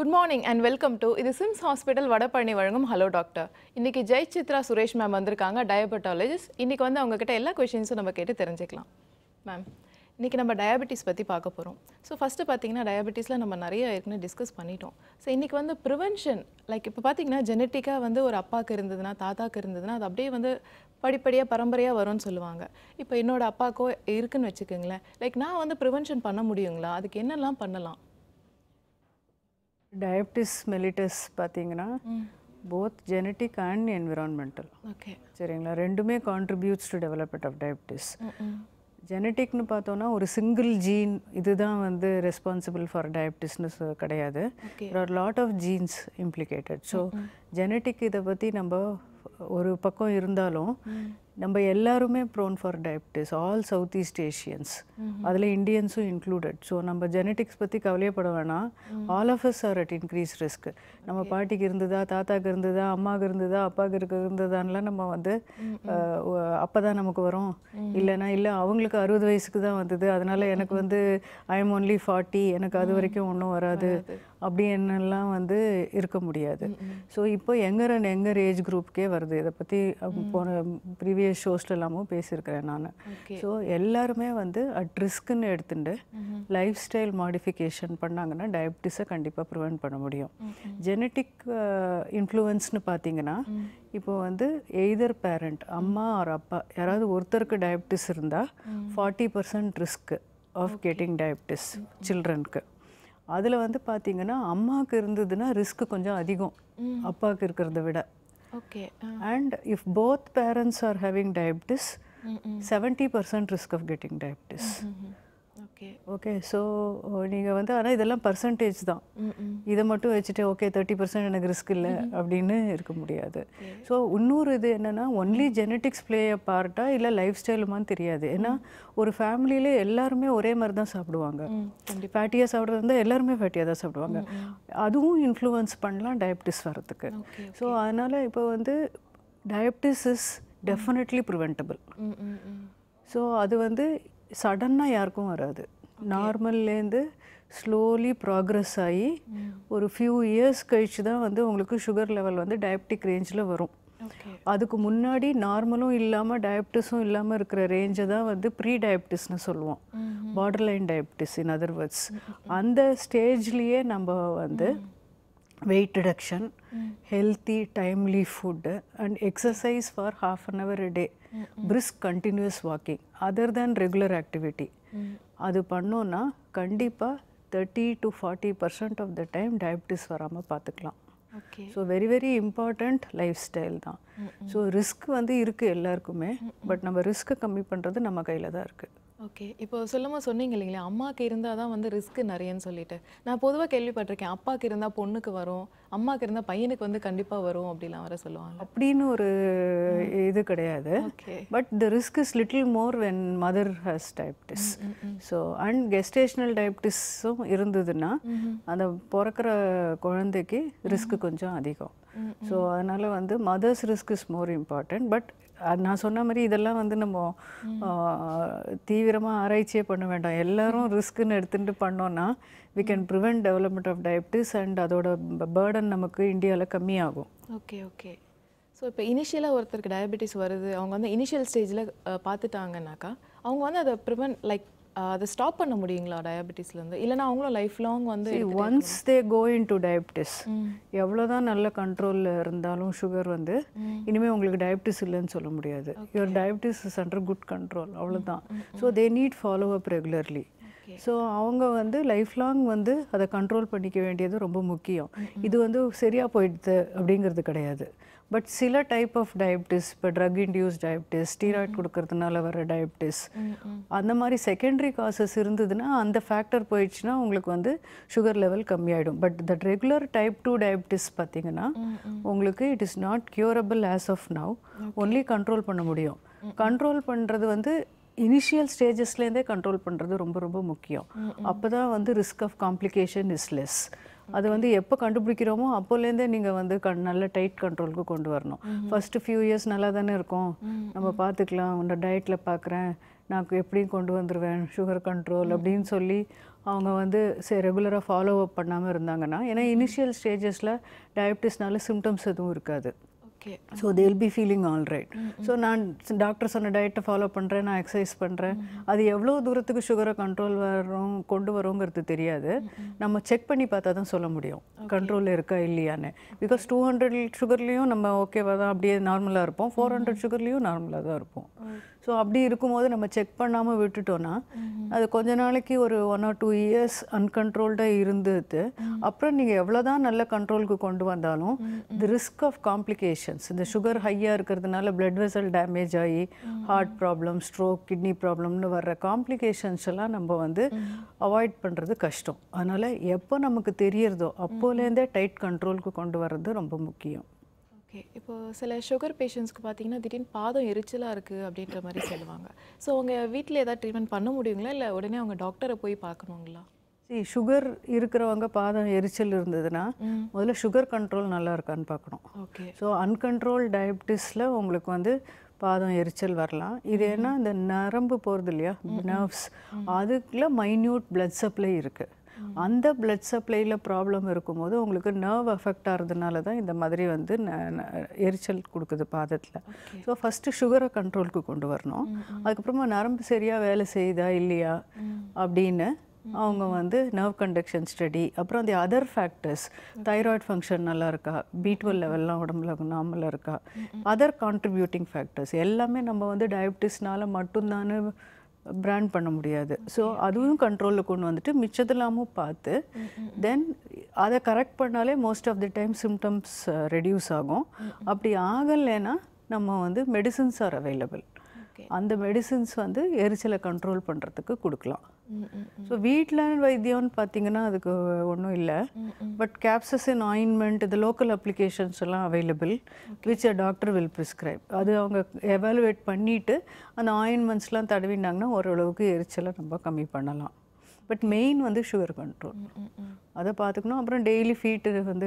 Good morning and welcome to இது Sims hospital Vadapalani வழங்கும் hello doctor இன்னைக்கு ஜெய் சித்ரா சுரேஷ் மேம் வந்திருக்காங்க டயபெட்டாலஜிஸ்ட் இன்னைக்கு வந்து அவங்க கிட்ட எல்லா கொஷின்ஸும் நம்ம கேட்டு தெரிஞ்சுக்கலாம் மேம் இன்னைக்கு நம்ம டயபெட்டிஸ் பற்றி பார்க்க போகிறோம் ஸோ ஃபஸ்ட்டு பார்த்தீங்கன்னா டயபெட்டிஸில் நம்ம நிறைய ஏற்கனவே டிஸ்கஸ் பண்ணிட்டோம் ஸோ இன்றைக்கி வந்து ப்ரிவென்ஷன் லைக் இப்போ பார்த்தீங்கன்னா ஜெனட்டிக்காக வந்து ஒரு அப்பாவுக்கு இருந்ததுன்னா தாத்தாக்கு இருந்ததுன்னா அது அப்படியே வந்து படிப்படியாக பரம்பரையாக வரும்னு சொல்லுவாங்க இப்போ என்னோட அப்பாக்கோ இருக்குன்னு வச்சுக்கோங்களேன் லைக் நான் வந்து ப்ரிவென்ஷன் பண்ண முடியுங்களா அதுக்கு என்னெல்லாம் பண்ணலாம் டயபிட்டிஸ் மெலிட்டஸ் பார்த்தீங்கன்னா both genetic and environmental okay சரிங்களா ரெண்டுமே contributes to development of diabetes ஜெனட்டிக்னு பார்த்தோன்னா ஒரு சிங்கிள் ஜீன் இதுதான் வந்து ரெஸ்பான்சிபிள் ஃபார் டயபிட்டிஸ்னு சொ- கிடையாது Okay. Lot of genes implicated so genetic இதை பற்றி நம்ம ஒரு பக்கம் இருந்தாலும் நம்ம எல்லாருமே prone for diabetes all south east Asians அதில் இந்தியன்ஸும் இன்க்ளூடட் ஸோ நம்ம ஜெனட்டிக்ஸ் பற்றி கவலையப்பட வேணாம் all of us are at increase risk நம்ம பாட்டிக்கு இருந்ததா தாத்தாக்கு இருந்ததா அம்மாவுக்கு இருந்ததா அப்பாவுக்கு இருக்க இருந்ததான்லாம் நம்ம வந்து அப்போ தான் நமக்கு வரும் இல்லைன்னா இல்லை அவங்களுக்கு அறுபது வயசுக்கு தான் வந்தது அதனால எனக்கு வந்து ஐ எம் ஒன்லி ஃபார்ட்டி எனக்கு அது வரைக்கும் ஒன்றும் வராது அப்படி என்னெல்லாம் வந்து இருக்க முடியாது ஸோ இப்போ எங்கர் அண்ட் எங்கர் ஏஜ் குரூப்க்கே வருது இதை பற்றி போன ப்ரீவியஸ் ஷோஸ்ல எல்லாமும் பேசியிருக்கிறேன் நான் Okay. ஸோ எல்லாருமே வந்து அட் ரிஸ்க்குன்னு எடுத்துட்டு லைஃப் ஸ்டைல் மாடிஃபிகேஷன் பண்ணாங்கன்னா டயபிட்டிஸை கண்டிப்பாக ப்ரிவென்ட் பண்ண முடியும் ஜெனட்டிக் இன்ஃப்ளூயன்ஸ்னு பார்த்தீங்கன்னா இப்போ வந்து எய்தர் பேரண்ட் அம்மா ஆர் அப்பா யாராவது ஒருத்தருக்கு டயபிட்டிஸ் இருந்தால் forty percent risk of getting diabetes சில்ட்ரனுக்கு அதில் வந்து பார்த்தீங்கன்னா அம்மாவுக்கு இருந்ததுன்னா ரிஸ்க் கொஞ்சம் அதிகம் அப்பாவுக்கு இருக்கிறத விட okay and if both parents are having diabetes seventy percent risk of getting diabetes okay okay so நீங்கள் வந்து ஆனால் இதெல்லாம் பர்சன்டேஜ் தான் இதை மட்டும் வச்சுட்டு ஓகே தேர்ட்டி பர்சன்ட் எனக்கு ரிஸ்க் இல்லை அப்படின்னு இருக்க முடியாது ஸோ இன்னொரு இது என்னென்னா ஒன்லி ஜெனட்டிக்ஸ் ப்ளே அ பார்ட்டா இல்லை லைஃப் ஸ்டைலுமான்னு தெரியாது ஏன்னா ஒரு ஃபேமிலியிலே எல்லாருமே ஒரே மாதிரி தான் சாப்பிடுவாங்க ஃபேட்டியாக சாப்பிட்றது இருந்தால் எல்லாருமே ஃபேட்டியாக தான் சாப்பிடுவாங்க அதுவும் இன்ஃப்ளூயன்ஸ் பண்ணலாம் டயபிட்டிஸ் வர்றதுக்கு Okay, ஸோ அதனால் இப்போ வந்து டயபிட்டிஸ் இஸ் டெஃபினெட்லி ப்ரிவென்டபிள் ம் ம் ம் ஸோ அது வந்து சடன்னாக யாருக்கும் வராது நார்மல்லேருந்து ஸ்லோலி ப்ராக்ரஸ் ஆகி ஒரு ஃபியூ இயர்ஸ் கழிச்சு தான் வந்து உங்களுக்கு சுகர் லெவல் வந்து டயபெட்டிக் ரேஞ்சில் வரும் ஓகே அதுக்கு முன்னாடி நார்மலும் இல்லாமல் டயபிட்டிஸும் இல்லாமல் இருக்கிற ரேஞ்சை தான் வந்து ப்ரீ டயபிட்டிஸ்னு சொல்லுவோம் borderline diabetes in other words அந்த ஸ்டேஜ்லேயே நம்ம வந்து weight reduction healthy timely food and exercise for half an hour day brisk continuous walking other than regular activity அது பண்ணோன்னா கண்டிப்பாக thirty to forty percent of the time diabetes வராமல் பார்த்துக்கலாம் okay so very very important lifestyle தான் so risk வந்து இருக்குது எல்லாருக்குமே but நம்ம ரிஸ்க்கை கம்மி பண்ணுறது நம்ம கையில் தான் இருக்குது ஓகே இப்போ சொல்லுமா சொன்னீங்க இல்லைங்களா அம்மாவுக்கு இருந்தால் தான் வந்து ரிஸ்க் நிறையன்னு சொல்லிட்டு நான் பொதுவாக கேள்விப்பட்டிருக்கேன் அப்பாவுக்கு இருந்தால் பொண்ணுக்கு வரும் அம்மாவுக்கு இருந்தால் பையனுக்கு வந்து கண்டிப்பாக வரும் அப்படிலாம் வர சொல்லுவாங்க அப்படின்னு ஒரு இது கிடையாது okay but the risk is little more when mother has diabetes so and gestational டயபிட்டிஸும் இருந்ததுன்னா அந்த பிறக்கிற குழந்தைக்கு ரிஸ்க் கொஞ்சம் அதிகம் ஸோ அதனால் வந்து mother's risk is more important but நான் சொன்ன மாதிரி இதெல்லாம் வந்து நம்ம தீவிரமாக ஆராய்ச்சியே பண்ண வேண்டாம் எல்லாரும் ரிஸ்க்குன்னு எடுத்துட்டு பண்ணோன்னா we can prevent development of diabetes and அதோட பேர்டன் நமக்கு இந்தியாவில் கம்மியாகும் ஓகே ஓகே ஸோ இப்போ இனிஷியலாக ஒருத்தருக்கு டயபெட்டிஸ் வருது அவங்க வந்து இனிஷியல் ஸ்டேஜில் பார்த்துட்டாங்கன்னாக்கா அவங்க வந்து அதை ப்ரிவென்ட் லைக் அதை ஸ்டாப் பண்ண முடியுங்களா டயபெட்டிஸ்லேருந்து இல்லைன்னா அவங்களும் லைஃப் லாங் வந்து once they go into diabetes எவ்வளோதான் நல்ல கண்ட்ரோலில் இருந்தாலும் சுகர் வந்து இனிமேல் உங்களுக்கு டயபிட்டிஸ் இல்லைன்னு சொல்ல முடியாது your diabetes is under good control அவ்வளோதான் so they need follow up regularly so அவங்க வந்து லைஃப் லாங் வந்து அதை கண்ட்ரோல் பண்ணிக்க வேண்டியது ரொம்ப முக்கியம் இது வந்து சரியாக போயிடுது அப்படிங்கிறது கிடையாது பட் சில டைப் ஆஃப் டயபிட்டிஸ் இப்போ ட்ரக் இன்டியூஸ் டயபிட்டிஸ் ஸ்டீராய்ட் கொடுக்கறதுனால வர டயபிட்டிஸ் அந்த மாதிரி செகண்டரி காசஸ் இருந்ததுன்னா அந்த ஃபேக்டர் போயிடுச்சுன்னா உங்களுக்கு வந்து சுகர் லெவல் கம்மியாயிடும் but that regular type two diabetes பார்த்தீங்கன்னா உங்களுக்கு it is not curable as of now only control பண்ண முடியும் கண்ட்ரோல் பண்ணுறது வந்து இனிஷியல் ஸ்டேஜஸ்லேருந்தே கண்ட்ரோல் பண்ணுறது ரொம்ப ரொம்ப முக்கியம் அப்போ தான் வந்து risk of complication is less அது வந்து எப்போ கண்டுபிடிக்கிறோமோ அப்போலேருந்தே நீங்கள் வந்து கண் நல்ல டைட் கண்ட்ரோலுக்கு கொண்டு வரணும் ஃபஸ்ட்டு ஃபியூ இயர்ஸ் நல்லா தானே இருக்கும் நம்ம பார்த்துக்கலாம் உன்னோட டயட்டில் பார்க்குறேன் நான் எப்படியும் கொண்டு வந்துடுவேன் சுகர் கண்ட்ரோல் அப்படின்னு சொல்லி அவங்க வந்து சரி ரெகுலராக ஃபாலோ அப் பண்ணாமல் இருந்தாங்கன்னா ஏன்னா இனிஷியல் ஸ்டேஜஸில் டயபிட்டிஸ்னால சிம்டம்ஸ் எதுவும் இருக்காது okay so they will be feeling all right so நான் டாக்டர் சொன்ன டயட்டை ஃபாலோ பண்ணுறேன் நான் எக்ஸசைஸ் பண்ணுறேன் அது எவ்வளோ தூரத்துக்கு சுகரை கண்ட்ரோல் வரும் கொண்டு வரோங்கிறது தெரியாது நம்ம செக் பண்ணி பார்த்தா தான் சொல்ல முடியும் கண்ட்ரோலில் இருக்கா இல்லையான்னு பிகாஸ் டூ ஹண்ட்ரட் சுகர்லேயும் நம்ம ஓகேவா தான் அப்படியே நார்மலாக இருப்போம் ஃபோர் ஹண்ட்ரட் சுகர்லேயும் நார்மலாக தான் இருப்போம் ஸோ அப்படி இருக்கும்போது நம்ம செக் பண்ணாமல் விட்டுட்டோன்னா அது கொஞ்ச நாளைக்கு ஒரு ஒன் ஆர் டூ இயர்ஸ் அன்கண்ட்ரோல்டாக இருந்தது அப்புறம் நீங்கள் எவ்வளோ தான் நல்ல கண்ட்ரோலுக்கு கொண்டு வந்தாலும் தி ரிஸ்க் ஆஃப் காம்ப்ளிகேஷன்ஸ் இந்த சுகர் ஹையாக இருக்கிறதுனால பிளட் வெசல் டேமேஜ் ஆகி ஹார்ட் ப்ராப்ளம் ஸ்ட்ரோக் கிட்னி ப்ராப்ளம்னு வர்ற காம்ப்ளிகேஷன்ஸ் எல்லாம் நம்ம வந்து அவாய்ட் பண்ணுறது கஷ்டம் அதனால் எப்போ நமக்கு தெரியறதோ அப்போலேருந்தே டைட் கண்ட்ரோலுக்கு கொண்டு வர்றது ரொம்ப முக்கியம் ஓகே இப்போ சில சுகர் பேஷண்ட்ஸ்க்கு பார்த்தீங்கன்னா திடீர்னு பாதம் எரிச்சலாக இருக்குது அப்படின்ற மாதிரி சொல்லுவாங்க ஸோ அவங்க வீட்டில் ஏதாவது ட்ரீட்மெண்ட் பண்ண முடியுங்களா இல்லை உடனே அவங்க டாக்டரை போய் பார்க்கணுங்களா சரி சுகர் இருக்கிறவங்க பாதம் எரிச்சல் இருந்ததுன்னா முதல்ல சுகர் கண்ட்ரோல் நல்லா இருக்கான்னு பார்க்கணும் ஓகே ஸோ அன்கண்ட்ரோல் டயபிட்டிஸில் உங்களுக்கு வந்து பாதம் எரிச்சல் வரலாம் இது என்ன இந்த நரம்பு போகிறது இல்லையா நர்வ்ஸ் அதுக்குள்ள மைன்யூட் blood சப்ளை இருக்குது அந்த blood சப்ளையில் ப்ராப்ளம் இருக்கும்போது உங்களுக்கு நர்வ் அஃபெக்ட் ஆகிறதுனால தான் இந்த மாதிரி வந்து ந- ந- எரிச்சல் கொடுக்குது பாதத்தில் ஸோ ஃபஸ்ட்டு சுகரை கண்ட்ரோலுக்கு கொண்டு வரணும் அதுக்கப்புறமா நரம்பு சரியாக வேலை செய்யுதா இல்லையா அப்படின்னு அவங்க வந்து நர்வ் கண்டக்ஷன் ஸ்டடி அப்புறம் அந்த அதர் ஃபேக்டர்ஸ் தைராய்டு ஃபங்க்ஷன் நல்லா இருக்கா பி டுவெல் லெவல்லாம் உடம்புல நார்மலாக இருக்கா அதர் கான்ட்ரிபியூட்டிங் ஃபேக்டர்ஸ் எல்லாமே நம்ம வந்து டயபிட்டிஸ்னால மட்டும்தானே பிராண்ட் பண்ண முடியாது ஸோ அதுவும் கண்ட்ரோலில் கொண்டு வந்துட்டு மிச்சதெல்லாமும் பார்த்து தென் அதை கரெக்ட் பண்ணாலே most of the time symptoms reduce ஆகும் அப்படி ஆகலைன்னா நம்ம வந்து மெடிசின்ஸ் ஆர் அவைலபிள் ஓகே அந்த மெடிசின்ஸ் வந்து எரிச்சலை கண்ட்ரோல் பண்ணுறதுக்கு கொடுக்கலாம் ஸோ வீட்டில் வைத்தியம்னு பார்த்தீங்கன்னா அதுக்கு ஒன்றும் இல்லை பட் கேப்சசின் ஆயின்மெண்ட் இந்த லோக்கல் அப்ளிகேஷன்ஸ் எல்லாம் available which a doctor will prescribe அது அவங்க எவாலுவேட் பண்ணிவிட்டு அந்த ஆயின்மெண்ட்ஸ்லாம் தடவினாங்கன்னா ஓரளவுக்கு எரிச்சலை நம்ம கம்மி பண்ணலாம் பட் மெயின் வந்து சுகர் கண்ட்ரோல் அதை பார்த்துக்கணும் அப்புறம் டெய்லி ஃபீட்டு வந்து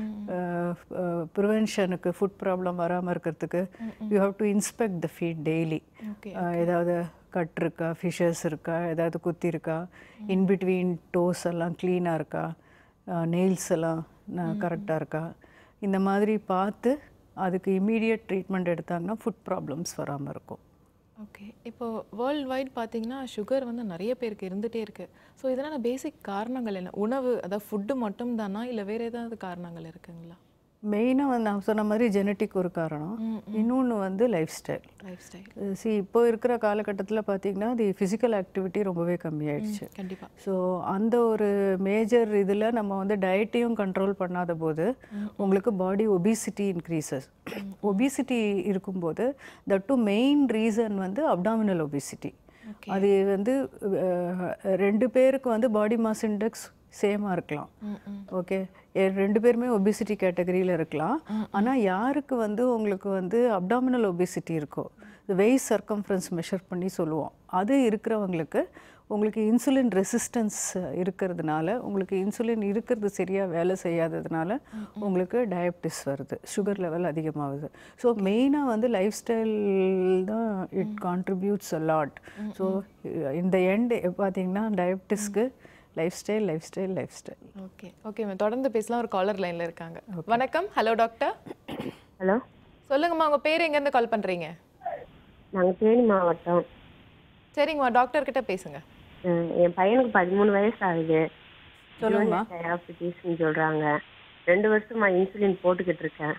ப்ரிவென்ஷனுக்கு ஃபுட் ப்ராப்ளம் வராமல் இருக்கிறதுக்கு you have to inspect the feet daily okay ஏதாவது கட் இருக்கா ஃபிஷஸ் இருக்கா ஏதாவது குத்தி இருக்கா இன்பிட்வீன் டோஸ் எல்லாம் க்ளீனாக இருக்கா நெயில்ஸ் எல்லாம் கரெக்டாக இருக்கா இந்த மாதிரி பார்த்து அதுக்கு இமீடியட் ட்ரீட்மெண்ட் எடுத்தாங்கன்னா ஃபுட் ப்ராப்ளம்ஸ் வராமல் இருக்கும் ஓகே இப்போ வேர்ல்ட் வைட் பார்த்தீங்கன்னா சுகர் வந்து நிறைய பேருக்கு இருந்துகிட்டே இருக்குது ஸோ இதனால பேசிக் காரணங்கள் என்ன உணவு அதாவது ஃபுட்டு மட்டும் தானா இல்லை வேறு ஏதாவது காரணங்கள் இருக்குங்களா மெயினாக வந்து நான் சொன்ன மாதிரி ஜெனட்டிக் ஒரு காரணம் இன்னொன்று வந்து லைஃப் ஸ்டைல் லைஃப் ஸ்டைல் சி இப்போ இருக்கிற காலகட்டத்தில் பார்த்தீங்கன்னா அது ஃபிசிக்கல் ஆக்டிவிட்டி ரொம்பவே கம்மியாயிடுச்சு கண்டிப்பாக ஸோ அந்த ஒரு மேஜர் இதில் நம்ம வந்து டயட்டையும் கண்ட்ரோல் பண்ணாத போது உங்களுக்கு பாடி ஒபிசிட்டி இன்க்ரீசஸ் ஒபிசிட்டி இருக்கும்போது த டு மெயின் ரீசன் வந்து அப்டாமினல் ஒபிசிட்டி அது வந்து அஹ், ரெண்டு பேருக்கு வந்து பாடி மாஸ் இண்டெக்ஸ் சேமாக இருக்கலாம் ஓகே ரெண்டு பேருமே ஒபிசிட்டி கேட்டகரியில் இருக்கலாம் ஆனால் யாருக்கு வந்து உங்களுக்கு வந்து அப்டாமினல் ஒபிசிட்டி இருக்கோ வெய் சர்க்கம்ஃபரன்ஸ் மெஷர் பண்ணி சொல்லுவோம் அது இருக்கிறவங்களுக்கு உங்களுக்கு இன்சுலின் ரெசிஸ்டன்ஸ் இருக்கிறதுனால உங்களுக்கு இன்சுலின் இருக்கிறது சரியாக வேலை செய்யாததுனால உங்களுக்கு டயபிட்டிஸ் வருது சுகர் லெவல் அதிகமாகுது ஸோ மெயினாக வந்து லைஃப் ஸ்டைல் தான் it contributes a lot so இந்த எண்ட் பார்த்தீங்கன்னா டயபிட்டிஸ்க்கு lifestyle lifestyle lifestyle okay okay ma'am தொடர்ந்து பேசலாம் ஒரு காலர் லைனில் இருக்காங்க வணக்கம் ஹலோ டாக்டர் ஹலோ சொல்லுங்கம்மா உங்கள் பேர் எங்கேருந்து கால் பண்ணுறீங்க நாங்கள் தேனி மாவட்டம் சரிங்கம்மா டாக்டர் கிட்ட பேசுங்க அஹ் என் பையனுக்கு பதிமூணு வயசு ஆகுது சொல்லுங்கம்மா டயாபிட்டிஸ்னு சொல்கிறாங்க ரெண்டு வருஷமா இன்சுலின் போட்டுக்கிட்டு இருக்கேன்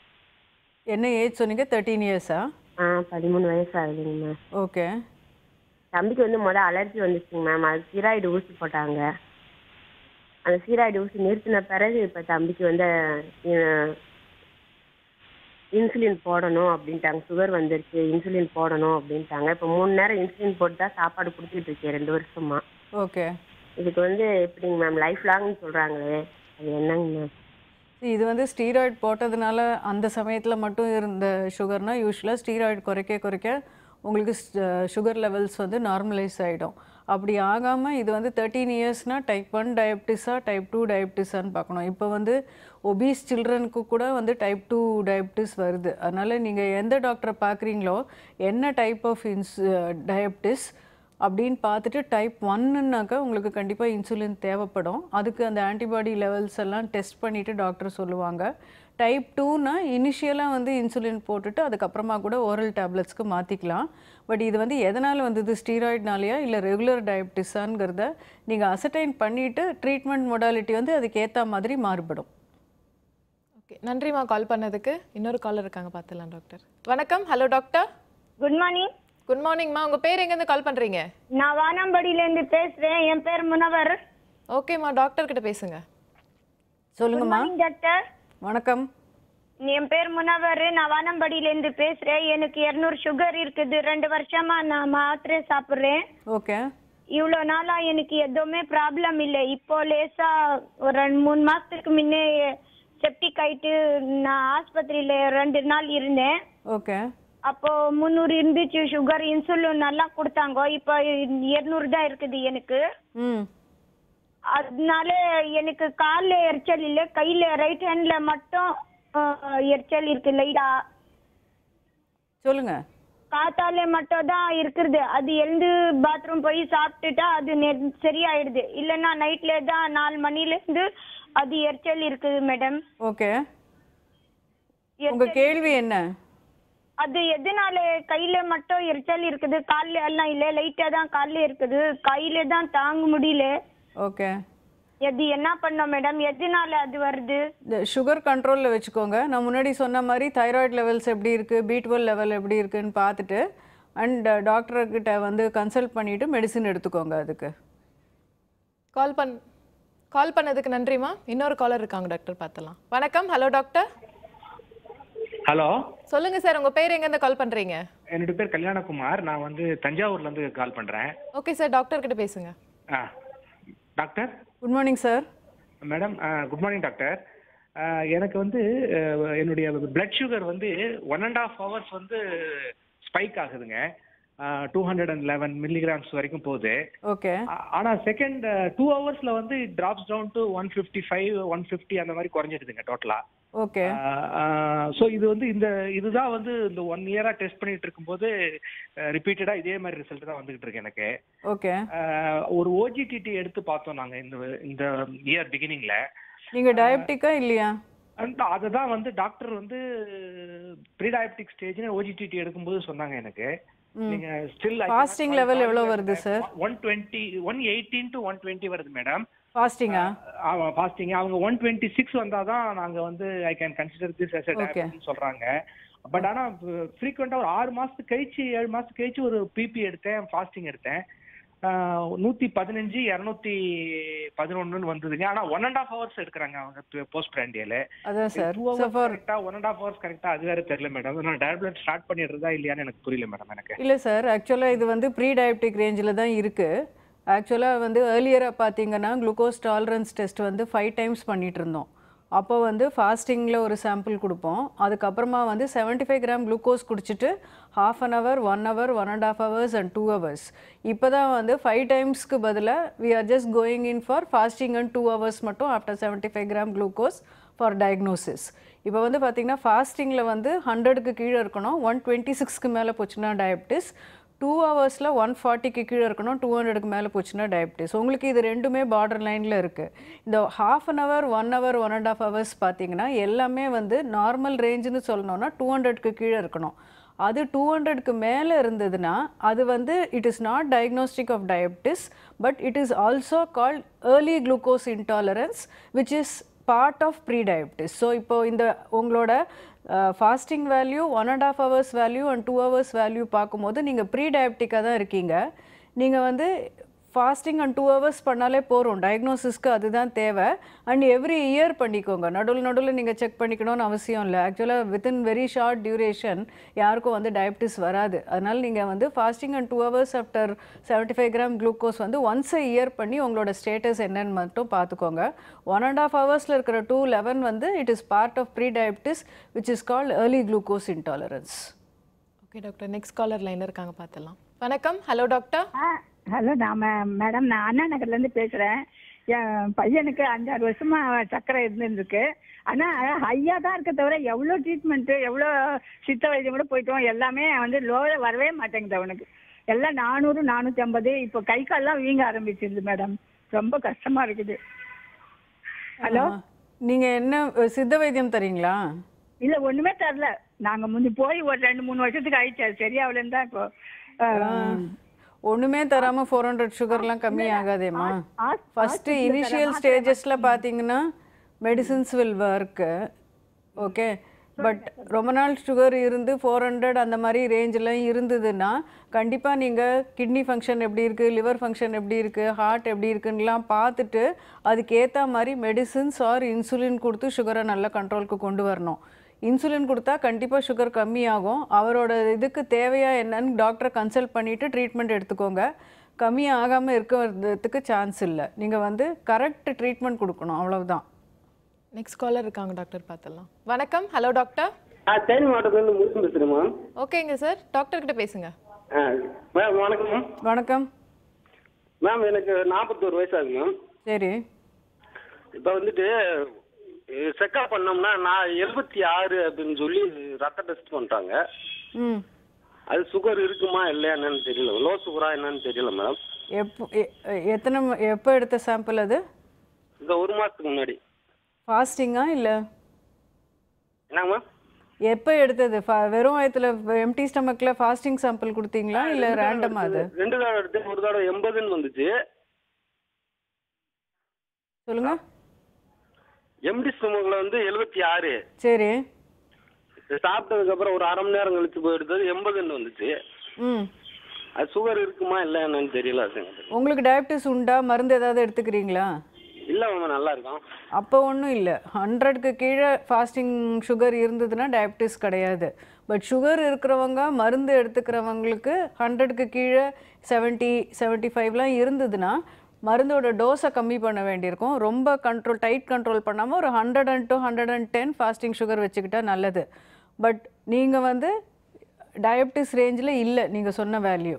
என்ன ஏஜ் சொன்னீங்க தேர்ட்டீன் இயர்ஸா ஆ பதிமூணு வயசு ஆகுதுங்க மேம் ஓகே தம்பிக்கு வந்து முதல் அலர்ஜி வந்துச்சுங்க மேம் அது சீராய்டு ஊசி போட்டாங்க அந்த சீராய்டு ஊசி நிறுத்தின பிறகு இப்போ தம்பிக்கு வந்து அஹ், இன்சுலின் போடணும் அப்படின்ட்டாங்க சுகர் வந்துருச்சு இன்சுலின் போடணும் அப்படின்ட்டாங்க இப்போ மூணு நேரம் இன்சுலின் போட்டு தான் சாப்பாடு கொடுத்துட்டு இருக்கேன் ரெண்டு வருஷமா ஓகே இதுக்கு வந்து எப்படிங்க மேம் லைஃப் லாங்னு சொல்கிறாங்களே அது என்னங்க மேம் இது வந்து ஸ்டீராய்டு போட்டதுனால அந்த சமயத்தில் மட்டும் இருந்த சுகர்னா யூஸ்வலாக ஸ்டீராய்டு குறைக்க குறைக்க உங்களுக்கு சுகர் லெவல்ஸ் வந்து நார்மலைஸ் ஆகிடும் அப்படி ஆகாமல் இது வந்து தேர்ட்டீன் இயர்ஸ்னால் டைப் ஒன் டயபிட்டிஸா டைப் டூ டயபிட்டிஸான்னு பார்க்கணும் இப்போ வந்து ஒபீஸ் சில்ட்ரனுக்கு கூட வந்து டைப் டூ டயபிட்டிஸ் வருது அதனால் நீங்கள் எந்த டாக்டரை பார்க்குறீங்களோ என்ன டைப் ஆஃப் இன்ஸ் டயபிட்டிஸ் அப்படின்னு பார்த்துட்டு டைப் ஒன்னுனாக்கா உங்களுக்கு கண்டிப்பாக இன்சுலின் தேவைப்படும் அதுக்கு அந்த ஆன்டிபாடி லெவல்ஸ் எல்லாம் டெஸ்ட் பண்ணிவிட்டு டாக்டர் சொல்லுவாங்க டைப் டூனா இனிஷியலாக வந்து இன்சுலின் போட்டுட்டு அதுக்கப்புறமா கூட ஓரல் டேப்லெட்ஸ்க்கு மாற்றிக்கலாம் பட் இது வந்து எதனால் வந்தது ஸ்டீராய்ட்னாலையா இல்லை ரெகுலர் டயபிட்டிஸாங்கிறத நீங்கள் அசர்டைன் பண்ணிவிட்டு ட்ரீட்மெண்ட் மொடாலிட்டி வந்து அதுக்கு ஏற்ற மாதிரி மாறுபடும் ஓகே நன்றிம்மா கால் பண்ணதுக்கு இன்னொரு காலர் இருக்காங்க பார்த்துலாம் டாக்டர் வணக்கம் hello doctor good morning good மார்னிங்மா உங்கள் பேர் எங்கேருந்து கால் பண்ணுறீங்க நான் வானம்படியிலேருந்து பேசுறேன் என் பேர் முனவர் ஓகேம்மா டாக்டர் கிட்ட பேசுங்க சொல்லுங்கம்மா மார்னிங் டாக்டர் வணக்கம் என் பேர் முனவர் நான் வானம்படியிலேருந்து பேசுறேன் எனக்கு இருநூறு சுகர் இருக்குது ரெண்டு வருஷமா நான் மாத்திரை சாப்பிட்றேன் ஓகே இவ்வளோ நாளா எனக்கு எதுவுமே ப்ராப்ளம் இல்லை இப்போ லேசா ஒரு ரெண்டு மூணு மாசத்துக்கு முன்னே செப்டிக் ஆயிட்டு நான் ஆஸ்பத்திரியில ரெண்டு நாள் இருந்தேன் ஓகே அப்போ முந்நூறு இருந்துச்சு சுகர் இன்சுலின் நல்லா கொடுத்தாங்க இப்போ இருநூறு தான் இருக்குது எனக்கு ம் அதனால எனக்கு கால்ல எரிச்சல் இல்ல கையில ரைட் ஹேண்ட்ல மட்டும் ஆஹ், எரிச்சல் இருக்கு லைட்டா சொல்லுங்கள் காத்தால மட்டும் தான் இருக்குது அது எழுந்து பாத்ரூம் போய் சாப்பிட்டுட்டா அது நெ- சரியாயிடுது இல்லைன்னா நைட்ல தான் நாலு மணில இருந்து அது எரிச்சல் இருக்குது மேடம் ஓகே உங்கள் கேள்வி என்ன அது எதனால கையில மட்டும் எரிச்சல் இருக்குது கால்ல எல்லாம் இல்ல லைட்டா தான் கால்ல இருக்குது கையில தான் தாங்க முடியல ஓகே அது என்ன பண்ணோம் மேடம் எதனால அது வருது இந்த சுகர் கண்ட்ரோலில் வச்சுக்கோங்க நான் முன்னாடி சொன்ன மாதிரி தைராய்டு லெவல்ஸ் எப்படி இருக்குது பீட்வெல் லெவல் எப்படி இருக்குன்னு பார்த்துட்டு அண்ட் டாக்டர்கிட்ட வந்து கன்சல்ட் பண்ணிவிட்டு மெடிசின் எடுத்துக்கோங்க அதுக்கு கால் பண் கால் பண்ணதுக்கு நன்றிம்மா இன்னொரு காலர் இருக்காங்க டாக்டர் பார்த்தலாம் வணக்கம் ஹலோ டாக்டர் ஹலோ சொல்லுங்க சார் உங்க பேர் எங்கேருந்து கால் பண்றீங்க என்னோட பேர் கல்யாணகுமார் நான் வந்து தஞ்சாவூர்ல இருந்து கால் பண்றேன் ஓகே சார் டாக்டர் கிட்ட பேசுங்க ஆ doctor good morning sir madam good morning doctor ஆ, எனக்கு வந்து அஹ், என்னுடைய பிளட் சுகர் வந்து ஒன் அண்ட் ஆஃப் ஹவர்ஸ் வந்து ஸ்பைக் ஆகுதுங்க two hundred and eleven milligrams வரைக்கும் போகுது ஓகே ஆ- ஆனா செகண்ட் டூ ஹவர்ஸ்ல வந்து drops down to one fifty five one fifty அந்த மாதிரி குறைஞ்சிடுதுங்க டோட்டலா ஓகே ஸோ இது வந்து இந்த இதுதான் வந்து இந்த ஒன் இயரா டெஸ்ட் பண்ணிட்டு இருக்கும்போது ரிப்பீட்டடா இதே மாதிரி ரிசல்ட் தான் வந்துகிட்டு இருக்கு எனக்கு ஓகே ஆஹ் ஒரு ஓஜிடிடி எடுத்து பார்த்தோம் நாங்க இந்த இந்த இயர் பிகினிங்ல நீங்கள் டயபெட்டிக்கா இல்லையா அதுதான் வந்து டாக்டர் வந்து ப்ரீடயபெட்டிக் ஸ்டேஜ்னு ஓஜிடிடி எடுக்கும்போது சொன்னாங்க எனக்கு நீங்க ஸ்டில் Fasting level எவ்வளவு வருது, sir? One twenty one eighteen to one twenty வருது மேடம் ஃபாஸ்டிங்கா ஆமா ஃபாஸ்டிங் அவங்க ஒன் டுவெண்ட்டி சிக்ஸ் வந்தாதான் நாங்க வந்து I can consider this as a Okay. diabetes சொல்றாங்க பட் ஆனா ஃப்ரீக்வெண்டா ஒரு ஆறு மாசத்துக்கு கழிச்சு ஏழு மாசத்துக்கு கழிச்சு ஒரு பிபி எடுத்தேன் ஃபாஸ்டிங் எடுத்தேன் ஆஹ் நூத்தி பதினஞ்சு இரநூத்தி பதினொன்னு வந்ததுங்க ஆனா ஒன் அண்ட் ஆஃப் ஹவர்ஸ் எடுக்கிறாங்க அவங்க போஸ்ட் பிராண்டியல அதான் sir two so hours for கரெக்டா ஒன் அண்ட் ஆஃப் ஹவர்ஸ் கரெக்டா அது வேற தெரியல மேடம் நான் டேப்லெட் ஸ்டார்ட் பண்ணிடுறதா இல்லையான்னு எனக்கு புரியல மேடம் எனக்கு இல்லை சார் ஆக்சுவலாக இது வந்து ப்ரீ டயபெட்டிக் ரேஞ்சில் தான் இருக்குது ஆக்சுவலாக வந்து ஏர்லியராக பார்த்தீங்கன்னா குளுக்கோஸ் டாலரன்ஸ் டெஸ்ட் வந்து ஃபைவ் டைம்ஸ் பண்ணிட்டு இருந்தோம் அப்போ வந்து ஃபாஸ்டிங்கில் ஒரு சாம்பிள் கொடுப்போம் அதுக்கப்புறமா வந்து 75 ஃபைவ் கிராம் குளுக்கோஸ் குடிச்சிட்டு half an hour one hour one and half hours and two hours இப்போ தான் வந்து ஃபைவ் டைம்ஸ்க்கு பதிலாக we are just going in for fasting and two hours மட்டும் after 75 five gram glucose for diagnosis இப்போ வந்து பார்த்தீங்கன்னா ஃபாஸ்டிங்கில் வந்து ஹண்ட்ரடுக்கு கீழே இருக்கணும் ஒன் டுவெண்ட்டி சிக்ஸ்க்கு மேலே போச்சுன்னா டயபிட்டிஸ் டூ ஹவர்ஸில் ஒன் ஃபார்ட்டிக்கு கீழே இருக்கணும் டூ ஹண்ட்ரடுக்கு மேலே போச்சுன்னா டயபிட்டிஸ் உங்களுக்கு இது ரெண்டுமே பார்டர் லைனில் இருக்குது இந்த half an hour one hour one and half hours பார்த்தீங்கன்னா எல்லாமே வந்து நார்மல் ரேஞ்சுன்னு சொல்லணும்னா டூ ஹண்ட்ரட்க்கு கீழே இருக்கணும் அது டூ ஹண்ட்ரட்க்கு மேலே இருந்ததுன்னா அது வந்து it is not diagnostic of diabetes but it is also called early glucose intolerance which is part of pre diabetes so இப்போ இந்த உங்களோட fasting value one and half hours value and two hours value பார்க்கும்போது நீங்கள் pre டயபிட்டிக்காக தான் இருக்கீங்க நீங்கள் வந்து fasting and two hours பண்ணாலே போகிறோம் டயக்னோசிஸ்க்கு அதுதான் தேவை அண்ட் எவ்ரி இயர் பண்ணிக்கோங்க நடுவில் நடுவில் நீங்கள் செக் பண்ணிக்கணும்னு அவசியம் இல்லை ஆக்சுவலாக வித்தின் வெரி ஷார்ட் டியூரேஷன் யாருக்கும் வந்து டயபிட்டிஸ் வராது அதனால் நீங்கள் வந்து fasting and two hours after 75 five gram glucose வந்து ஒன்ஸ் a இயர் பண்ணி உங்களோட ஸ்டேட்டஸ் என்னன்னு மட்டும் பார்த்துக்கோங்க ஒன் அண்ட் ஆஃப் ஹவர்ஸில் இருக்கிற டூ லெவன் வந்து it is part of pre diabetes which is called early glucose intolerance okay doctor next caller லைன்ல இருக்காங்க பார்த்துடலாம் வணக்கம் ஹலோ டாக்டர் ஹலோ நான் மேடம் நான் அண்ணா நகர்ல இருந்து பேசுறேன் என் பையனுக்கு அஞ்சாறு வருஷமா சர்க்கரை இருந்துருக்கு ஆனா ஹையா தான் இருக்க தவிர எவ்வளோ ட்ரீட்மெண்ட் எவ்வளோ சித்த வைத்தியம் கூட போயிட்டோம் எல்லாமே வந்து லோவே வரவே மாட்டேங்குது அவனுக்கு எல்லாம் நானூறு நானூத்தி ஐம்பது இப்போ கை கால்லாம் வீங்க ஆரம்பிச்சிருது மேடம் ரொம்ப கஷ்டமா இருக்குது ஹலோ ஆ. நீங்க என்ன அஹ், சித்த வைத்தியம் தரீங்களா இல்ல ஒண்ணுமே தரல நாங்க முந்தி போய் ஒரு ரெண்டு மூணு வருஷத்துக்கு ஆயிடுச்சு அது சரியாவலன்னு தான் இப்போ அஹ், ஒண்ணுமே தராம ஃபோர் ஹண்ட்ரட் சுகர்லாம் கம்மி ஆகாதேம்மா ஆஸ்- ஃபர்ஸ்ட் இனிஷியல் ஸ்டேஜஸ்ல பாத்தீங்கன்னா medicines will work okay but ரொம்ப நாள் சுகர் இருந்து ஃபோர் ஹண்ட்ரட் அந்த மாதிரி ரேஞ்சில் இருந்ததுன்னா கண்டிப்பாக நீங்கள் கிட்னி ஃபங்க்ஷன் எப்படி இருக்குது லிவர் ஃபங்க்ஷன் எப்படி இருக்குது ஹார்ட் எப்படி இருக்குன்னுலாம் பார்த்துட்டு அதுக்கேற்ற மாதிரி மெடிசின்ஸ் ஆர் இன்சுலின் கொடுத்து சுகரை நல்ல கண்ட்ரோலுக்கு கொண்டு வரணும் இன்சுலின் கொடுத்தா கண்டிப்பாக சுகர் கம்மியாகும் அவரோட இதுக்கு தேவையா என்னன்னு டாக்டரை கன்சல்ட் பண்ணிவிட்டு ட்ரீட்மெண்ட் எடுத்துக்கோங்க கம்மி ஆகாமல் இருக்கிறதுக்கு சான்ஸ் இல்லை நீங்கள் வந்து கரெக்ட் ட்ரீட்மெண்ட் கொடுக்கணும் அவ்வளவுதான் நெக்ஸ்ட் காலர் இருக்காங்க டாக்டர் பார்த்துடலாம் வணக்கம் ஹலோ டாக்டர் ஆ தேனி மாவட்டத்துலேருந்து முருகன் பேசுகிறேன் மேம் ஓகேங்க சார் டாக்டர் கிட்ட பேசுங்க ஆ மேம் வணக்கம் மேம் வணக்கம் மேம் எனக்கு நாற்பத்தோரு வயசு ஆகுது மேம் சரி இப்போ வந்துட்டு செக்அப் பண்ணோம்னா நான் எழுபத்தி ஆறு அப்படின்னு சொல்லி ரத்த டெஸ்ட் பண்ணிட்டாங்க ம் அது சுகர் இருக்குமா இல்லையா என்னன்னு தெரியல லோ சுகரா என்னன்னு தெரியல மேடம் எப்போ எ- எத்தனை ம- எப்போ எடுத்த சாம்பிள் அது இந்த ஒரு மாதத்துக்கு முன்னாடி ஃபாஸ்டிங்கா இல்லை என்னங்க மேம் எப்போ எடுத்தது ஃபா- வெறும் வயத்தில் எம்டி ஸ்டமக்கில் ஃபாஸ்டிங் சாம்பிள் கொடுத்தீங்களா இல்லை ரேண்டமாக அது ரெண்டு தடவை எடுத்து ஒரு தடவை எண்பதுன்னு வந்துச்சு சொல்லுங்கள் எம்டி ஸ்டொமக்கில் வந்து எழுபத்தி ஆறு சரி சாப்பிட்டதுக்கு அப்புறம் ஒரு அரை மணி நேரம் கழிச்சு போய் எடுத்தது எண்பதுன்னு வந்துச்சு ம் அது சுகர் இருக்குமா இல்லை என்னன்னு தெரியல அதுங்க உங்களுக்கு டயபிட்டிஸ் உண்டா மருந்து ஏதாவது எடுத்துக்கிறீங்களா இல்லை மேம் நல்லா இருக்கும் அப்போ ஒன்றும் இல்லை ஹண்ட்ரட்க்கு கீழே ஃபாஸ்டிங் சுகர் இருந்ததுன்னா டயபிட்டிஸ் கிடையாது பட் சுகர் இருக்கிறவங்க மருந்து எடுத்துக்கிறவங்களுக்கு ஹண்ட்ரட்க்கு கீழே செவன்ட்டி செவன்ட்டி ஃபைவ்லாம் இருந்ததுன்னா மருந்தோட டோஸை கம்மி பண்ண வேண்டியிருக்கும் ரொம்ப கண்ட்ரோல் டைட் கண்ட்ரோல் பண்ணாமல் ஒரு hundred and two hundred and ten fasting sugar வச்சுக்கிட்டா நல்லது பட் நீங்கள் வந்து டயபிட்டிஸ் ரேஞ்சில் இல்லை நீங்கள் சொன்ன வேல்யூ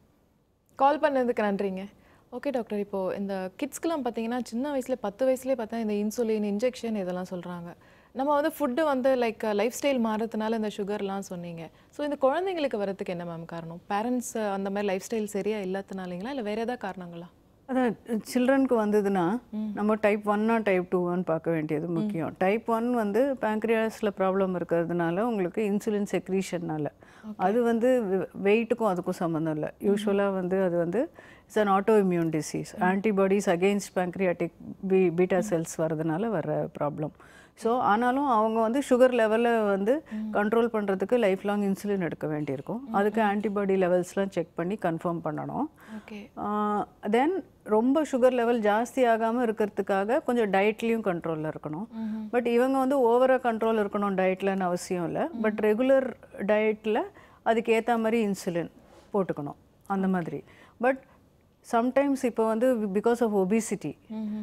கால் பண்ணதுக்கு நன்றிங்க ஓகே டாக்டர் இப்போ இந்த கிட்ஸ்க்குலாம் பார்த்தீங்கன்னா சின்ன வயசுல பத்து வயசுலேயே பார்த்தா இந்த இன்சுலின் இன்ஜெக்ஷன் இதெல்லாம் சொல்றாங்க நம்ம வந்து ஃபுட்டு வந்து லைக் லைஃப் ஸ்டைல் மாறதுனால இந்த சுகர்லாம் சொன்னீங்க ஸோ இந்த குழந்தைங்களுக்கு வரதுக்கு என்ன மேம் காரணம் பேரண்ட்ஸ் அந்த மாதிரி லைஃப் ஸ்டைல் சரியா இல்லாதனாலங்களா இல்லை வேற ஏதாவது காரணங்களா அதான் சில்ட்ரனுக்கு வந்ததுன்னா நம்ம டைப் ஒன்னா டைப் டூவான்னு பார்க்க வேண்டியது முக்கியம் டைப் ஒன் வந்து பேங்க்ரியாஸில் ப்ராப்ளம் இருக்கிறதுனால உங்களுக்கு இன்சுலின் செக்ரீஷன்னால அது வந்து வெயிட்டுக்கும் அதுக்கும் சம்மந்தம் இல்லை யூஸ்வலாக வந்து அது வந்து it's an autoimmune disease antibodies against pancreatic B beta cells வரதுனால வர ப்ராப்ளம் ஸோ ஆனாலும் அவங்க வந்து சுகர் லெவலில் வந்து கண்ட்ரோல் பண்ணுறதுக்கு லைஃப் லாங் இன்சுலின் எடுக்க வேண்டியிருக்கும் அதுக்கு ஆன்டிபாடி லெவல்ஸ்லாம் செக் பண்ணி கன்ஃபார்ம் பண்ணணும் ஓகே தென் ரொம்ப சுகர் லெவல் ஜாஸ்தி ஆகாமல் இருக்கிறதுக்காக கொஞ்சம் டயட்லேயும் கண்ட்ரோலில் இருக்கணும் பட் இவங்க வந்து ஓவராக கண்ட்ரோல் இருக்கணும் டயட்லன்னு அவசியம் இல்லை பட் ரெகுலர் டயட்டில் அதுக்கு ஏற்ற மாதிரி இன்சுலின் போட்டுக்கணும் அந்த மாதிரி பட் சம்டைம்ஸ் இப்போ வந்து பிகாஸ் ஆஃப் ஒபிசிட்டி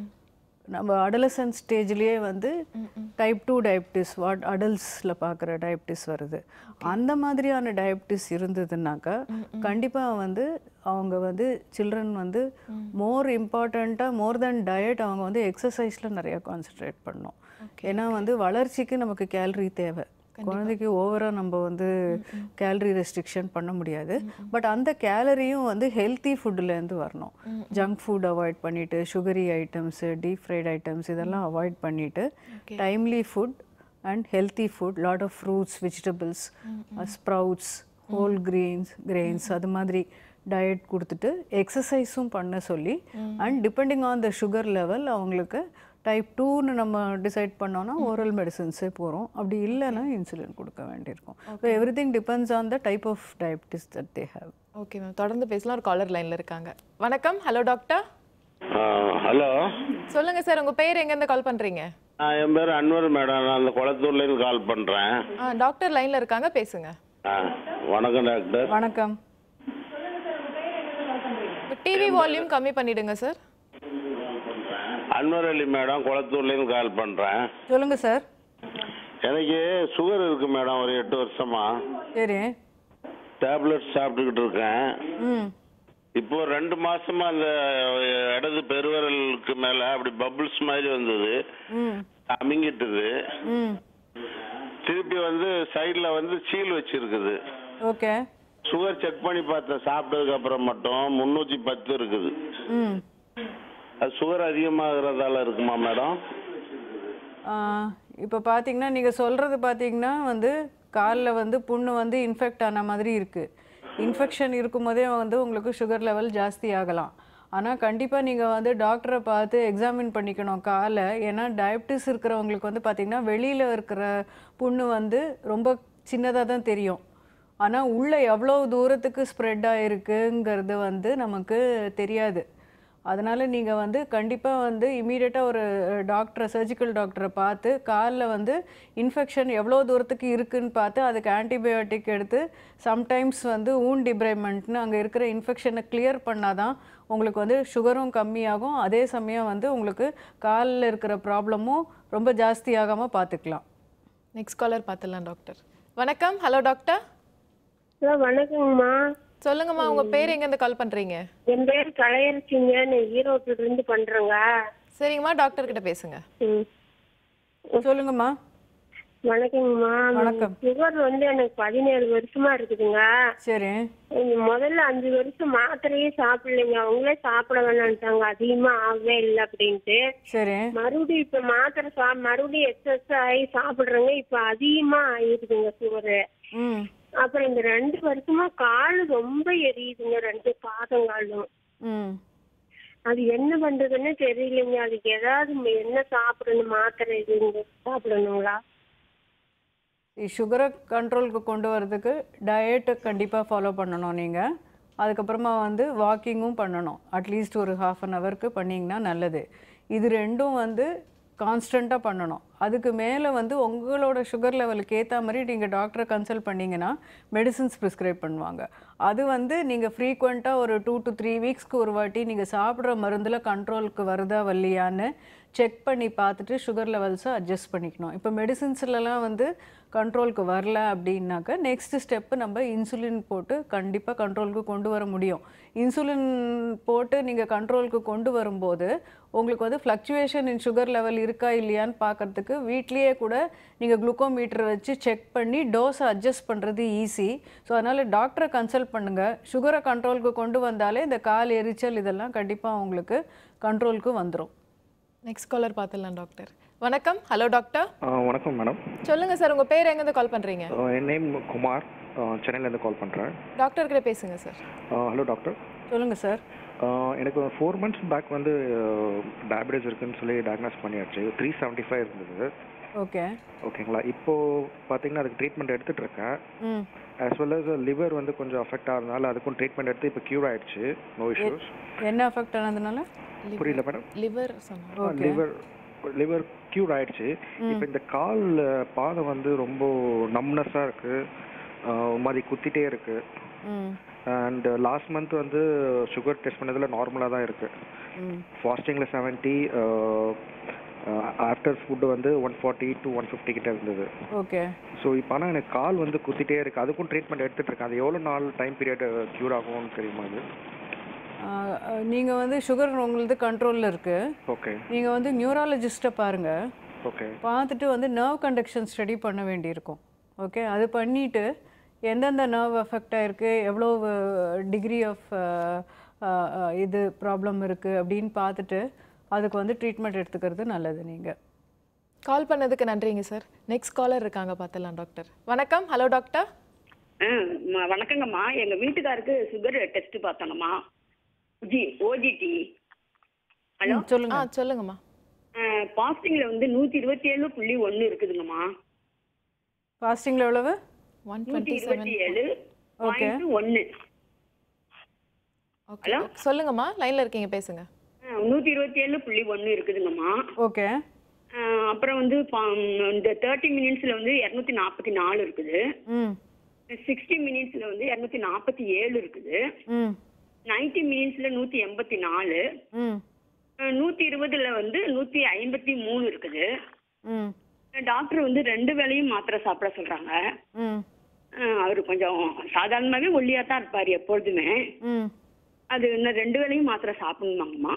நம்ம அடலசன் ஸ்டேஜ்லேயே வந்து டைப் டூ டயபிட்டிஸ் வாட் அடல்ட்ஸில் பார்க்குற டயபிட்டிஸ் வருது அந்த மாதிரியான டயபிட்டிஸ் இருந்ததுனாக்கா கண்டிப்பாக வந்து அவங்க வந்து சில்ட்ரன் வந்து மோர் இம்பார்ட்டண்ட்டாக மோர் தென் டயட் அவங்க வந்து எக்ஸசைஸில் நிறையா கான்சென்ட்ரேட் பண்ணணும் ஏன்னா வந்து வளர்ச்சிக்கு நமக்கு கேலரி தேவை குழந்தைக்கு ஓவராக நம்ம வந்து கேலரி ரெஸ்ட்ரிக்ஷன் பண்ண முடியாது பட் அந்த கேலரியும் வந்து ஹெல்த்தி ஃபுட்லேருந்து வரணும் ஜங்க் ஃபுட் அவாய்ட் பண்ணிட்டு sugary items deep fried items இதெல்லாம் அவாய்ட் பண்ணிட்டு timely food and healthy food lot of fruits vegetables sprouts whole grains grains அது மாதிரி டயட் கொடுத்துட்டு எக்ஸசைஸும் பண்ண சொல்லி and depending on the sugar level அவங்களுக்கு டைப் டூன்னு நம்ம டிசைட் பண்ணோன்னா ஓரல் மெடிசன்ஸே போகிறோம் அப்படி இல்லைன்னா இன்சுலின் கொடுக்க வேண்டியிருக்கும் so everything depends on the type of diabetes that they have okay ma'am தொடர்ந்து பேசலாம் ஒரு காலர் லைன்ல இருக்காங்க வணக்கம் ஹலோ டாக்டர் ஹலோ சொல்லுங்க சார் உங்க பேர் எங்கேருந்து கால் பண்றீங்க என் பேர் அன்வர் மேடம் நான் அந்த குளத்தூர்லேருந்து கால் பண்ணுறேன் ஆ டாக்டர் லைன்ல இருக்காங்க பேசுங்க வணக்கம் டாக்டர் வணக்கம் டிவி வால்யூம் கம்மி பண்ணிடுங்க சார் அன்வர் அலி மேடம் குளத்தூர்லேருந்து கால் பண்ணுறேன் சொல்லுங்கள் சார் எனக்கு சுகர் இருக்கு மேடம் ஒரு எட்டு வருஷமா சரி டேப்லெட் சாப்பிட்டுக்கிட்டு இருக்கேன் ம் இப்போ ரெண்டு மாசமா அந்த இடது பெருவிரலுக்கு மேல அப்படி பபிள்ஸ் மாதிரி வந்தது ம் அமுங்கிட்டுது ம் திருப்பி வந்து சைடுல வந்து சீல் வச்சிருக்குது ஓகே சுகர் செக் பண்ணி பார்த்தேன் சாப்பிட்டதுக்கு அப்புறம் மட்டும் முன்னூத்தி பத்து இருக்குது ம் அது சுகர் அதிகமாகிறதால இருக்குமா மேடம் இப்போ பார்த்தீங்கன்னா நீங்கள் சொல்கிறது பார்த்தீங்கன்னா வந்து காலில் வந்து புண்ணு வந்து இன்ஃபெக்ட் ஆன மாதிரி இருக்குது இன்ஃபெக்ஷன் இருக்கும்போதே வந்து உங்களுக்கு சுகர் லெவல் ஜாஸ்தி ஆகலாம் ஆனால் கண்டிப்பாக நீங்கள் வந்து டாக்டரை பார்த்து எக்ஸாமின் பண்ணிக்கணும் காலை ஏன்னா டயபிட்டிஸ் இருக்கிறவங்களுக்கு வந்து பார்த்திங்கன்னா வெளியில் இருக்கிற புண்ணு வந்து ரொம்ப சின்னதாக தான் தெரியும் ஆனால் உள்ளே எவ்வளோ தூரத்துக்கு ஸ்ப்ரெட் ஆகிருக்குங்கிறது வந்து நமக்கு தெரியாது அதனால் நீங்கள் வந்து கண்டிப்பாக வந்து இமீடியட்டாக ஒரு டாக்டரை சர்ஜிக்கல் டாக்டரை பார்த்து காலில் வந்து இன்ஃபெக்ஷன் எவ்வளோ தூரத்துக்கு இருக்குன்னு பார்த்து அதுக்கு ஆன்டிபயோட்டிக் எடுத்து சம்டைம்ஸ் வந்து ஊன் டிப்ரைமெண்ட்னு அங்கே இருக்கிற இன்ஃபெக்ஷனை கிளியர் பண்ணாதான் உங்களுக்கு வந்து சுகரும் கம்மியாகும் அதே சமயம் வந்து உங்களுக்கு காலில் இருக்கிற ப்ராப்ளமும் ரொம்ப ஜாஸ்தியாகாமல் பார்த்துக்கலாம் நெக்ஸ்ட் காலர் பார்த்துடலாம் டாக்டர் வணக்கம் ஹலோ டாக்டர் ஹலோ வணக்கங்கம்மா சொல்லுங்கம்மா உங்க பேர் எங்கேருந்து கால் பண்றீங்க என் பேர் கலையரசிங்க நான் ஈரோட்டுல இருந்து பண்றேங்க சரிங்கம்மா டாக்டர் கிட்ட பேசுங்க ம். சொல்லுங்கம்மா வணக்கங்கம்மா வணக்கம். சுகர் வந்து எனக்கு பதினேழு வருஷமா இருக்குதுங்க சரி உம், முதல்ல அஞ்சு வருஷம் மாத்திரையே சாப்பிடலைங்க அவங்களே சாப்பிட வேணான்ட்டாங்க அதிகமா ஆகவே இல்லை அப்படின்ட்டு சரி மறுபடியும் இப்ப மாத்திரை சா மறுபடியும் எக்ஸஸ் ஆகி சாப்பிடுறேங்க இப்ப அதிகமா ஆயிருதுங்க சுகரு ம் அப்புறம் இந்த ரெண்டு வருஷமா கால் ரொம்ப எரியுதுங்க ரெண்டு பாதங்காலும் ம் அது என்ன பண்றதுன்னு தெரியலைங்க அதுக்கு ஏதாவது ம- என்ன சாப்பிடணும் மாத்திரை இது சாப்பிடணுங்களா சுகரை கண்ட்ரோலுக்கு கொண்டு வரதுக்கு டயட்டை கண்டிப்பாக ஃபாலோ பண்ணணும் நீங்கள் அதுக்கப்புறமா வந்து வாக்கிங்கும் பண்ணணும் அட்லீஸ்ட் ஒரு ஹாஃப் அன் ஹவருக்கு பண்ணிங்கன்னா நல்லது இது ரெண்டும் வந்து கான்ஸ்டண்ட்டாக பண்ணணும் அதுக்கு மேலே வந்து உங்களோட சுகர் லெவலுக்கு ஏற்ற மாதிரி நீங்கள் டாக்டரை கன்சல்ட் பண்ணிங்கன்னா மெடிசின்ஸ் ப்ரிஸ்கிரைப் பண்ணுவாங்க அது வந்து நீங்கள் ஃப்ரீக்வெண்ட்டாக ஒரு டூ டு த்ரீ வீக்ஸ்க்கு ஒரு வாட்டி நீங்கள் சாப்பிட்ற மருந்தில் கண்ட்ரோலுக்கு வருதா வரலையான்னு செக் பண்ணி பார்த்துட்டு சுகர் லெவல்ஸை அட்ஜஸ்ட் பண்ணிக்கணும் இப்போ மெடிசின்ஸ்லலாம் வந்து கண்ட்ரோலுக்கு வரல அப்படின்னாக்க நெக்ஸ்ட் ஸ்டெப்பு நம்ம இன்சுலின் போட்டு கண்டிப்பாக கண்ட்ரோலுக்கு கொண்டு வர முடியும் இன்சுலின் போட்டு நீங்கள் கண்ட்ரோலுக்கு கொண்டு வரும்போது உங்களுக்கு வந்து ஃப்ளக்சுவேஷன் இன் சுகர் லெவல் இருக்கா இல்லையான்னு பார்க்கறதுக்கு வீட்லேயே கூட நீங்கள் குளுக்கோமீட்டர் வச்சு செக் பண்ணி டோஸை அட்ஜஸ்ட் பண்ணுறது ஈஸி ஸோ அதனால் டாக்டரை கன்சல்ட் பண்ணுங்கள் சுகரை கண்ட்ரோலுக்கு கொண்டு வந்தாலே இந்த கால் எரிச்சல் இதெல்லாம் கண்டிப்பாக உங்களுக்கு கண்ட்ரோலுக்கு வந்துடும் நெக்ஸ்ட் காலர் பார்த்துடலாம் டாக்டர் வணக்கம் ஹலோ டாக்டர் ஆ, வணக்கம் மேடம் சொல்லுங்க சார் உங்க பேர் எங்கேருந்து கால் பண்றீங்க ஆ, என் நேம் குமார் ஆ, சென்னையிலேருந்து கால் பண்ணுறேன் டாக்டர் கிட்ட பேசுங்க சார் ஹலோ டாக்டர் சொல்லுங்கள் சார் ஆ, எனக்கு ஃபோர் மந்த்ஸ் பேக் வந்து டயபிட்டிஸ் இருக்குன்னு சொல்லி டயக்னோஸ் பண்ணியாச்சு த்ரீ செவன்ட்டி ஃபைவ் இருந்தது ஓகே ஓகேங்களா இப்போ பார்த்தீங்கன்னா அதுக்கு ட்ரீட்மெண்ட் எடுத்துட்டு இருக்கேன் ம் as well as லிவர் வந்து கொஞ்சம் அஃபெக்ட் ஆகிறதுனால அதுக்கும் ட்ரீட்மெண்ட் எடுத்து இப்போ க்யூர் ஆயிடுச்சு நோ இஷ்யூஸ் என்ன அஃபெக்ட் ஆனதுனால புரியல மேடம் லிவர் சொன்னா லிவர் லிவர் க்யூர் ஆயிடுச்சு இப்போ இந்த கால் பாதம் வந்து ரொம்ப நம்னஸாக இருக்கு ஆஹ் ஒரு மாதிரி குத்திட்டே இருக்கு ம் அண்ட் லாஸ்ட் மந்த் வந்து சுகர் டெஸ்ட் பண்ணதில் நார்மலாக தான் இருக்கு ம் ஃபாஸ்டிங்கில் செவன்ட்டி ஆஃப்டர் ஃபுட் வந்து one forty to one fifty கிட்ட இருந்தது ஓகே ஸோ இப்போ ஆனால் எனக்கு கால் வந்து குத்திட்டே இருக்கு அதுக்கும் ட்ரீட்மெண்ட் எடுத்துட்டு இருக்கேன் அது எவ்வளோ நாள் டைம் பீரியட் க்யூர் ஆகும்னு தெரியுமா அது நீங்கள் வந்து சுகர் உங்களது கண்ட்ரோலில் இருக்குது ஓகே நீங்கள் வந்து நியூராலஜிஸ்ட்டை பாருங்கள் ஓகே பார்த்துட்டு வந்து நர்வ் கண்டக்ஷன் ஸ்டடி பண்ண வேண்டியிருக்கும் ஓகே அது பண்ணிவிட்டு எந்தெந்த நர்வ் அஃபெக்ட் ஆயிருக்கு எவ்வளோ டிகிரி ஆஃப் இது ப்ராப்ளம் இருக்குது அப்படின்னு பார்த்துட்டு அதுக்கு வந்து ட்ரீட்மெண்ட் எடுத்துக்கிறது நல்லது நீங்கள் கால் பண்ணதுக்கு நன்றிங்க சார் நெக்ஸ்ட் காலர் இருக்காங்க பார்த்துடலாம் டாக்டர் வணக்கம் ஹலோ டாக்டர் ஆ, ம- வணக்கங்கம்மா எங்க வீட்டுக்காருக்கு சுகர் டெஸ்ட் பார்த்தோங்கம்மா ஜி ஓஜிடி ஹலோ ஆ சொல்லுங்கள் சொல்லுங்கம்மா பாஸ்டிங்ல வந்து நூத்தி இருபத்தி ஏழு புள்ளி ஒன்னு இருக்குதுங்கம்மா ஃபாஸ்டிங்கில் எவ்வளவு ஒன் நூத்தி டுவெண்ட்டி செவன் இருபத்தி ஏழு Okay. பாயிண்ட் ஒன்னு ஓகே சொல்லுங்கம்மா லைன்ல இருக்கீங்க பேசுங்க நூத்தி இருபத்தி ஏழு புள்ளி ஒன்னு இருக்குதுங்கம்மா ஓகே ஆ, அப்புறம் வந்து பா- இந்த தேர்ட்டி மினிட்ஸ்ல வந்து இரநூத்தி நாற்பத்தி நாலு இருக்குது ம் சிக்ஸ்டி மினிட்ஸ்ல வந்து இரநூத்தி நாற்பத்தி ஏழு இருக்குது ம் நைன்டி மினிட்ஸ்ல நூத்தி எண்பத்தி நாலு ம் நூத்தி இருபதுல வந்து நூத்தி ஐம்பத்தி மூணு இருக்குது ம் டாக்டர் வந்து ரெண்டு வேளையும் மாத்திரை சாப்பிட சொல்றாங்க ம் அவர் கொஞ்சம் சாதாரணமாகவே ஒல்லியாக தான் இருப்பார் எப்பொழுதுமே ம் அது இன்னும் ரெண்டு வேளையும் மாத்திரை சாப்பிடணுமாங்கம்மா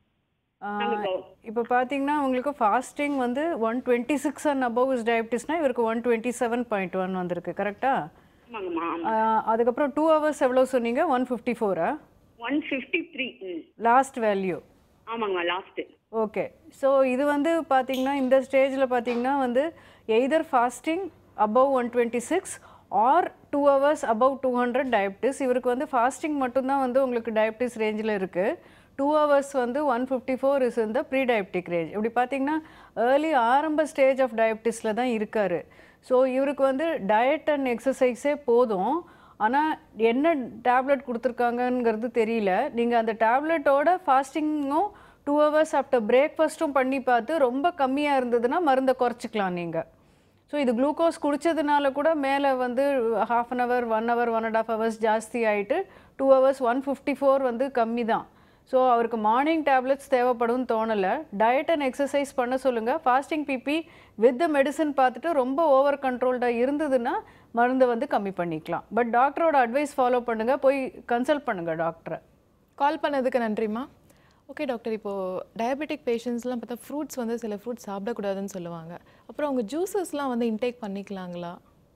இப்போ பார்த்தீங்கன்னா உங்களுக்கு ஃபாஸ்டிங் வந்து one twenty six and above is டயபிட்டிஸ்னா இவருக்கு one twenty seven point one வந்திருக்கு கரெக்டாக ஆமாங்கம்மா அதுக்கப்புறம் டூ ஹவர்ஸ் எவ்வளோ சொன்னீங்க ஒன் ஃபிஃப்டி ஃபோரா ஒன் ஃபிஃப்டி த்ரீ ம் லாஸ்ட் வேல்யூ ஆமாங்கம்மா லாஸ்ட்டு ஓகே ஸோ இது வந்து பார்த்தீங்கன்னா இந்த ஸ்டேஜில் பார்த்தீங்கன்னா வந்து either fasting above one twenty six or two hours above two hundred diabetes இவருக்கு வந்து ஃபாஸ்டிங் மட்டும்தான் வந்து உங்களுக்கு டயபிட்டிஸ் ரேஞ்சில் இருக்குது டூ ஹவர்ஸ் வந்து ஒன் ஃபிஃப்டி ஃபோர் இஸ் இந்த ப்ரீ டயபிட்டிக் ரேஞ்ச் இப்படி பார்த்தீங்கன்னா ஏர்லி ஆரம்ப ஸ்டேஜ் ஆஃப் டயபிட்டிஸில் தான் இருக்கார் ஸோ இவருக்கு வந்து டயட் அண்ட் எக்ஸசைஸே போதும் ஆனால் என்ன டேப்லெட் கொடுத்துருக்காங்கங்கிறது தெரியல நீங்கள் அந்த டேப்லெட்டோட ஃபாஸ்டிங்கும் டூ ஹவர்ஸ் ஆஃப்டர் பிரேக்ஃபாஸ்ட்டும் பண்ணி பார்த்து ரொம்ப கம்மியாக இருந்ததுன்னா மருந்தை குறைச்சிக்கலாம் நீங்கள் ஸோ இது குளுக்கோஸ் குடித்ததுனால கூட மேலே வந்து half an hour one hour one and half hours ஜாஸ்தி ஆகிட்டு two hours one fifty four வந்து கம்மி தான் ஸோ அவருக்கு மார்னிங் டேப்லெட்ஸ் தேவைப்படும் தோணலை டயட் அண்ட் எக்ஸசைஸ் பண்ண சொல்லுங்கள் fasting BP with the medicine பார்த்துட்டு ரொம்ப ஓவர் கண்ட்ரோல்டாக இருந்ததுன்னா மருந்தை வந்து கம்மி பண்ணிக்கலாம் பட் டாக்டரோட அட்வைஸ் ஃபாலோ பண்ணுங்கள் போய் கன்சல்ட் பண்ணுங்கள் டாக்டரை கால் பண்ணதுக்கு நன்றிம்மா ஓகே டாக்டர் இப்போது டயபெட்டிக் பேஷண்ட்ஸ்லாம் பார்த்தா ஃப்ரூட்ஸ் வந்து சில ஃப்ரூட்ஸ் சாப்பிடக்கூடாதுன்னு சொல்லுவாங்க அப்புறம் அவங்க ஜூஸஸ்லாம் வந்து இன்டேக் பண்ணிக்கலாங்களா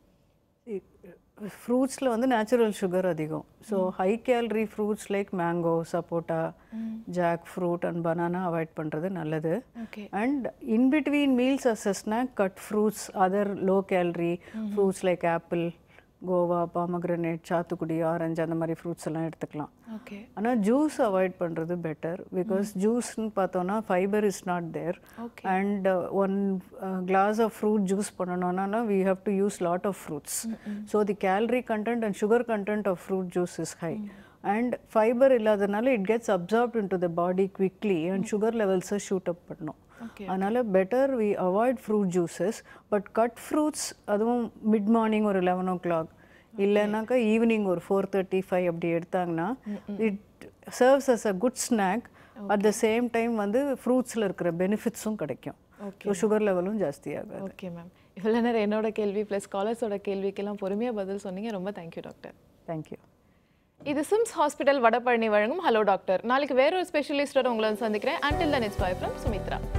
ஃப்ரூட்ஸில் வந்து நேச்சுரல் சுகர் அதிகம் so high calorie fruits like mango sapota jackfruit and banana avoid பண்ணுறது நல்லது okay and in between meals as a snack cut fruits other low calorie fruits like apple guava pomegranate சாத்துக்குடி orange அந்த மாதிரி fruits எல்லாம் எடுத்துக்கலாம் okay ஆனால் juice avoid பண்ணுறது better because ஜூஸ்னு பார்த்தோன்னா fibre is not there Okay. And one glass of fruit juice பண்ணணும்னா we have to use lot of fruits so the calorie content and sugar content of fruit juice is high and fibre இல்லாதனால it gets absorbed in to the body quickly and sugar லெவல்ஸை shoot up பண்ணும் Okay. அதனால் better we avoid fruit juices but cut fruits அதுவும் mid morning ஒரு eleven o'clock இல்லைனாக்கா evening ஒரு four thirty five அப்படி எடுத்தாங்கன்னா it serves as a good snack at the same time வந்து ஃப்ரூட்ஸில் இருக்கிற பெனிஃபிட்ஸும் கிடைக்கும் ஸோ சுகர் லெவலும் ஜாஸ்தியாகாது ஓகே மேம் இவ்வளோ நேரம் என்னோட கேள்வி ப்ளஸ் காலர்ஸோட கேள்விக்கெல்லாம் பொறுமையாக பதில் சொன்னீங்க ரொம்ப தேங்க்யூ டாக்டர் தேங்க்யூ இது சிம்ஸ் ஹாஸ்பிட்டல் வடபழனி வழங்கும் ஹலோ டாக்டர் நாளைக்கு வேற ஒரு ஸ்பெஷலிஸ்டோட உங்களை வந்து சந்திக்கிறேன் until then it's bye from Sumitra